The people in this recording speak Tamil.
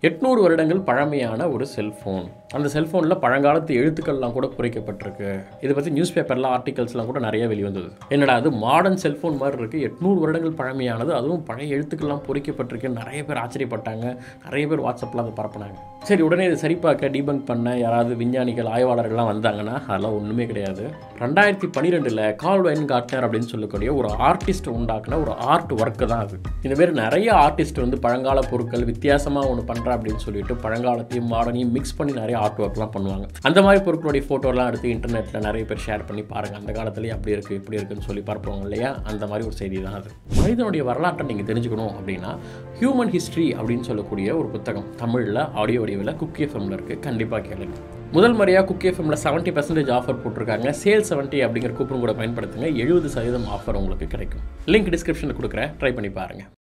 எட்நூறு வருடங்கள் பழமையான ஒரு செல்ஃபோன் அந்த செல்ஃபோனில் பழங்காலத்து எழுத்துக்கள்லாம் கூட குறைக்கப்பட்டிருக்கு இதை பற்றி நியூஸ் பேப்பரில் ஆர்டிகல்ஸ்லாம் கூட நிறைய வெளிவந்தது என்னடா அது மாடர்ன் செல்ஃபோன் மாதிரி இருக்குது எட்நூறு வருடங்கள் பழமையானது அதுவும் பழைய எழுத்துக்கள்லாம் பொறிக்கப்பட்டிருக்கு நிறைய பேர் ஆச்சரியப்பட்டாங்க நிறைய பேர் வாட்ஸ்அப்பில் அதை பரப்புனாங்க சரி உடனே இதை சரிபார்க்க டீபங்க் பண்ண யாராவது விஞ்ஞானிகள் ஆய்வாளர்கள்லாம் வந்தாங்கன்னா அதெல்லாம் ஒன்றுமே கிடையாது ரெண்டாயிரத்தி பன்னிரெண்டில் கால் வைன் கார்ட்னர் அப்படின்னு சொல்லக்கூடிய ஒரு ஆர்டிஸ்ட் உண்டாக்குன ஒரு ஆர்ட் ஒர்க்கு தான் அது இந்த மாதிரி நிறைய ஆர்டிஸ்ட் வந்து பழங்கால பொருட்கள் வித்தியாசமாக ஒன்று பண்ணுறா அப்படின்னு சொல்லிட்டு பழங்காலத்தையும் மாடர்னையும் மிக்ஸ் பண்ணி நிறைய ஆர்ட் ஒர்க்லாம் பண்ணுவாங்க அந்த மாதிரி பொருட்களுடைய ஃபோட்டோலாம் எடுத்து இன்டர்நெட்டில் நிறைய பேர் ஷேர் பண்ணி பாருங்கள் அந்த காலத்துலேயே அப்படி இருக்குது இப்படி இருக்குன்னு சொல்லி பரப்புவாங்க இல்லையா அந்த மாதிரி ஒரு செய்தி தான் அது மனிதனுடைய வரலாற்றை நீங்கள் தெரிஞ்சுக்கணும் அப்படின்னா ஹியூமன் ஹிஸ்ட்ரி அப்படின்னு சொல்லக்கூடிய ஒரு புத்தகம் தமிழில் ஆடியோ வடிவில் குக்கி எஃப்எம்ல இருக்குது கண்டிப்பாக கேளுங்க முதல் முறையாக குக்கி எஃப்எம்ல செவன்ட்டி பர்சன்டேஜ் ஆஃபர் போட்டிருக்காங்க சேல் செவன்ட்டி அப்படிங்கிற கூப்பன் கூட பயன்படுத்துங்க எழுபது சதவீதம் ஆஃபர் உங்களுக்கு கிடைக்கும் லிங்க் டிஸ்கிரிப்ஷனில் கொடுக்குறேன் ட்ரை பண்ணி பாருங்கள்